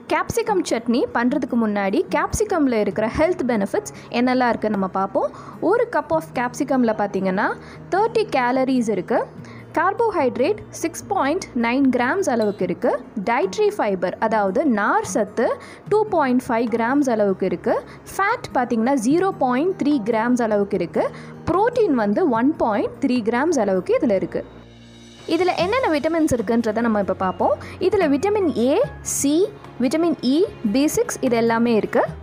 capsicum chutney பண்ணுறதுக்கு முன்னாடி கேப்சிகமில் இருக்கிற ஹெல்த் பெனிஃபிட்ஸ் என்னெல்லாம் இருக்குன்னு நம்ம பார்ப்போம் ஒரு கப் ஆஃப் கேப்சிகமில் பார்த்தீங்கன்னா தேர்ட்டி கேலரிஸ் இருக்குது carbohydrate six point nine grams அளவுக்கு இருக்குது டைட்ரி ஃபைபர் அதாவது நார் சத்து டூ பாயிண்ட் ஃபைவ் கிராம்ஸ் அளவுக்கு இருக்குது ஃபேட் பார்த்திங்கன்னா ஜீரோ பாயிண்ட் த்ரீ கிராம்ஸ் அளவுக்கு இருக்குது ப்ரோட்டீன் வந்து ஒன் பாயிண்ட் த்ரீ கிராம்ஸ் அளவுக்கு இதில் இருக்குது இதில் என்னென்ன விட்டமின்ஸ் இருக்குன்றதை நம்ம இப்போ பார்ப்போம் இதில் vitamin A C vitamin E B six இது எல்லாமே இருக்குது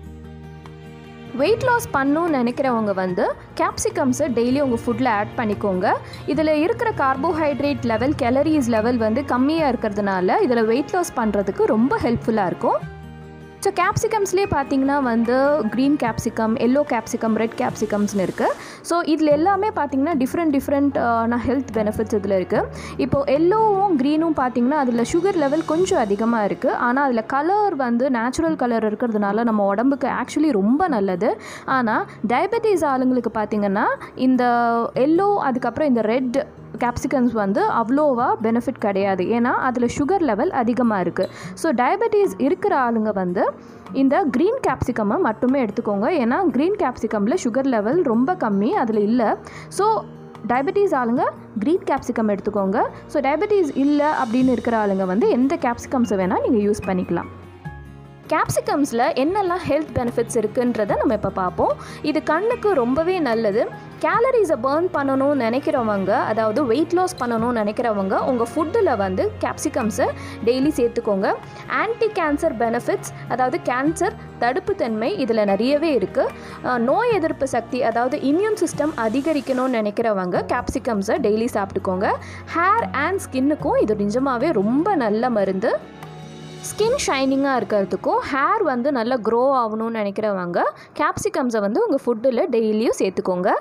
வெயிட் லாஸ் பண்ணணும்னு நினைக்கிறவங்க வந்து கேப்சிகம்ஸை டெய்லி உங்கள் ஃபுட்டில் ஆட் பண்ணிக்கோங்க இதில் இருக்கிற கார்போஹைட்ரேட் லெவல் கேலரிஸ் லெவல் வந்து கம்மியாக இருக்கிறதுனால இதில் வெயிட் லாஸ் பண்ணுறதுக்கு ரொம்ப ஹெல்ப்ஃபுல்லாக இருக்கும் ஸோ கேப்சிகம்ஸ்லேயே பார்த்தீங்கன்னா வந்து green capsicum yellow capsicum red கேப்சிகம்ஸ்னு இருக்குது ஸோ இதில் எல்லாமே பார்த்தீங்கன்னா டிஃப்ரெண்ட் டிஃப்ரெண்ட்டான ஹெல்த் பெனிஃபிட்ஸ் இதில் இருக்குது இப்போது எல்லோவும் க்ரீனும் பார்த்தீங்கன்னா அதில் சுகர் லெவல் கொஞ்சம் அதிகமாக இருக்குது ஆனால் அதில் கலர் வந்து நேச்சுரல் கலர் இருக்கிறதுனால நம்ம உடம்புக்கு ஆக்சுவலி ரொம்ப நல்லது ஆனால் டயபெட்டிஸ் ஆளுங்களுக்கு பார்த்தீங்கன்னா இந்த எல்லோ அதுக்கப்புறம் இந்த ரெட் கேப்சிகம்ஸ் வந்து அவ்வளோவா பெனிஃபிட் கிடையாது ஏன்னா அதில் சுகர் லெவல் அதிகமாக இருக்குது ஸோ டயபெட்டிஸ் இருக்கிற ஆளுங்க வந்து இந்த க்ரீன் கேப்சிகம்மை மட்டுமே எடுத்துக்கோங்க ஏன்னா க்ரீன் கேப்சிகமில் சுகர் லெவல் ரொம்ப கம்மி அதில் இல்லை ஸோ டயபெட்டிஸ் ஆளுங்க க்ரீன் கேப்சிகம் எடுத்துக்கோங்க ஸோ டயபெட்டிஸ் இல்லை அப்படின்னு இருக்கிற ஆளுங்க வந்து எந்த கேப்சிகம்ஸை வேணால் நீங்கள் யூஸ் பண்ணிக்கலாம் கேப்சிகம்ஸில் என்னெல்லாம் ஹெல்த் பெனிஃபிட்ஸ் இருக்குன்றதை நம்ம இப்போ பார்ப்போம் இது கண்ணுக்கு ரொம்பவே நல்லது கேலரிஸை பேர்ன் பண்ணணும்னு நினைக்கிறவங்க அதாவது வெயிட் லாஸ் பண்ணணும்னு நினைக்கிறவங்க உங்கள் ஃபுட்டில் வந்து கேப்சிகம்ஸை டெய்லி சேர்த்துக்கோங்க ஆன்டி கேன்சர் பெனிஃபிட்ஸ் அதாவது கேன்சர் தடுப்புத்தன்மை இதில் நிறையவே இருக்குது நோய் எதிர்ப்பு சக்தி அதாவது இம்யூன் சிஸ்டம் அதிகரிக்கணும்னு நினைக்கிறவங்க கேப்சிகம்ஸை டெய்லி சாப்பிட்டுக்கோங்க ஹேர் அண்ட் ஸ்கின்னுக்கும் இது நிஜமாகவே ரொம்ப நல்ல மருந்து ஸ்கின் ஷைனிங்காக இருக்கிறதுக்கும் ஹேர் வந்து நல்லா க்ரோ ஆகணும்னு நினைக்கிறவங்க கேப்சிகம்ஸை வந்து உங்கள் ஃபுட்டில் டெய்லியும் சேர்த்துக்கோங்க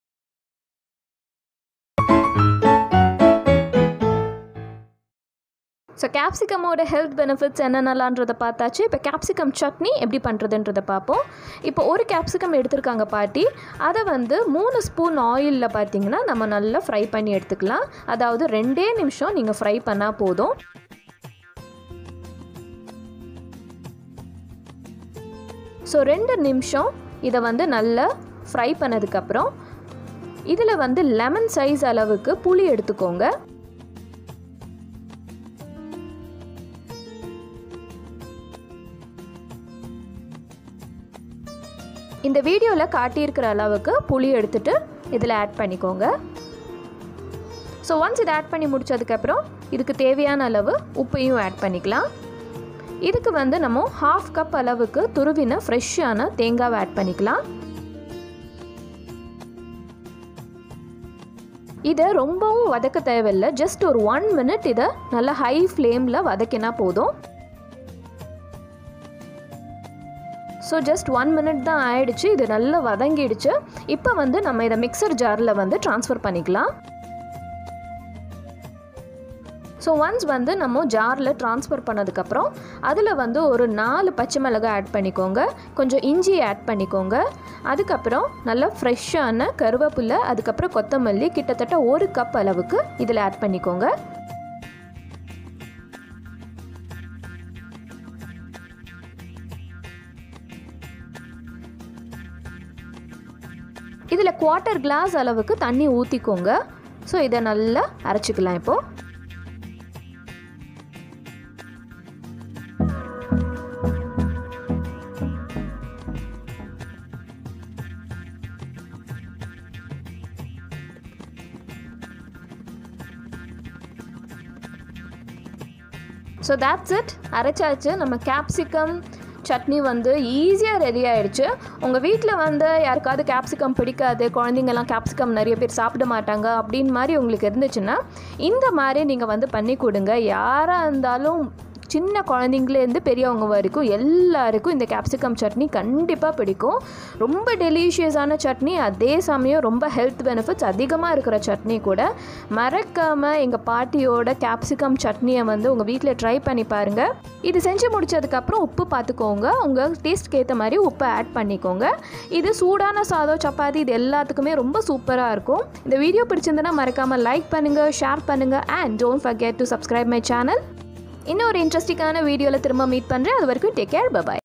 ஸோ கேப்சிகமோட ஹெல்த் பெனிஃபிட்ஸ் என்னென்னலான்றதை பார்த்தாச்சு இப்போ கேப்சிகம் சட்னி எப்படி பண்ணுறதுன்றதை பார்ப்போம் இப்போ ஒரு கேப்சிகம் எடுத்திருக்காங்க பாட்டி அதை வந்து மூணு ஸ்பூன் ஆயிலில் பார்த்தீங்கன்னா நம்ம நல்லா ஃப்ரை பண்ணி எடுத்துக்கலாம் அதாவது ரெண்டே நிமிஷம் நீங்கள் ஃப்ரை பண்ணால் போதும் ஸோ ரெண்டு நிமிஷம் இதை வந்து நல்லா ஃப்ரை பண்ணதுக்கப்புறம் இதில் வந்து லெமன் சைஸ் அளவுக்கு புளி எடுத்துக்கோங்க இந்த வீடியோவில் காட்டியிருக்கிற அளவுக்கு புளி எடுத்துட்டு இதில் ஆட் பண்ணிக்கோங்க ஸோ ஒன்ஸ் இதை ஆட் பண்ணி முடிச்சதுக்கப்புறம் இதுக்கு தேவையான அளவு உப்பையும் ஆட் பண்ணிக்கலாம் இதுக்கு வந்து நம்ம ஹாஃப் கப் அளவுக்கு துருவின ஃப்ரெஷ்ஷான தேங்காவை ஆட் பண்ணிக்கலாம் இதை ரொம்பவும் வதக்க தேவையில்லை ஜஸ்ட் ஒரு ஒன் மினிட் இதை நல்லா ஹை ஃப்ளேமில் வதக்கினா போதும் ஸோ ஜஸ்ட் ஒன் மினிட் தான் ஆயிடுச்சு இது நல்லா வதங்கிடுச்சு இப்போ வந்து நம்ம இதை மிக்சர் ஜாரில் வந்து ட்ரான்ஸ்ஃபர் பண்ணிக்கலாம் ஸோ ஒன்ஸ் வந்து நம்ம ஜாரில் ட்ரான்ஸ்ஃபர் பண்ணதுக்கப்புறம் அதில் வந்து ஒரு நாலு பச்சை மிளகாய் ஆட் பண்ணிக்கோங்க கொஞ்சம் இஞ்சி ஆட் பண்ணிக்கோங்க அதுக்கப்புறம் நல்லா ஃப்ரெஷ்ஷான கருவேப்பிலை அதுக்கப்புறம் கொத்தமல்லி கிட்டத்தட்ட ஒரு கப் அளவுக்கு இதில் ஆட் பண்ணிக்கோங்க இதில் குவார்ட்டர் கிளாஸ் அளவுக்கு தண்ணி ஊற்றிக்கோங்க ஸோ இதை நல்லா அரைச்சிக்கலாம் இப்போது ஸோ தேட்ஸ் இட் அரைச்சாச்சு நம்ம கேப்சிகம் சட்னி வந்து ஈஸியாக ரெடி ஆகிடுச்சு உங்கள் வீட்டில் வந்து யாருக்காவது கேப்சிகம் பிடிக்காது குழந்தைங்கலாம் கேப்சிகம் நிறைய பேர் சாப்பிட மாட்டாங்க அப்படின்னு மாதிரி உங்களுக்கு இருந்துச்சுன்னா இந்த மாதிரி நீங்கள் வந்து பண்ணி கொடுங்க யாராக இருந்தாலும் சின்ன குழந்தைங்களேருந்து பெரியவங்க வரைக்கும் எல்லாருக்கும் இந்த கேப்சிகம் சட்னி கண்டிப்பாக பிடிக்கும் ரொம்ப டெலிஷியஸான சட்னி அதே சமயம் ரொம்ப ஹெல்த் பெனிஃபிட்ஸ் அதிகமாக இருக்கிற சட்னி கூட மறக்காமல் எங்கள் பாட்டியோட கேப்சிகம் சட்னியை வந்து உங்கள் வீட்டில் ட்ரை பண்ணி பாருங்கள் இது செஞ்சு முடிச்சதுக்கப்புறம் உப்பு பார்த்துக்கோங்க உங்கள் டேஸ்ட்க்கு ஏற்ற மாதிரி உப்பை ஆட் பண்ணிக்கோங்க இது சூடான சாதம் சப்பாத்தி இது எல்லாத்துக்குமே ரொம்ப சூப்பராக இருக்கும் இந்த வீடியோ பிடிச்சிருந்தனா மறக்காமல் லைக் பண்ணுங்கள் ஷேர் பண்ணுங்கள் and don't forget to subscribe my channel இன்னொரு இன்ட்ரெஸ்டிங்கான வீடியோவில் திரும்ப மீட் பண்ணுறேன் அது வரைக்கும் டேக் கேர் பபாய்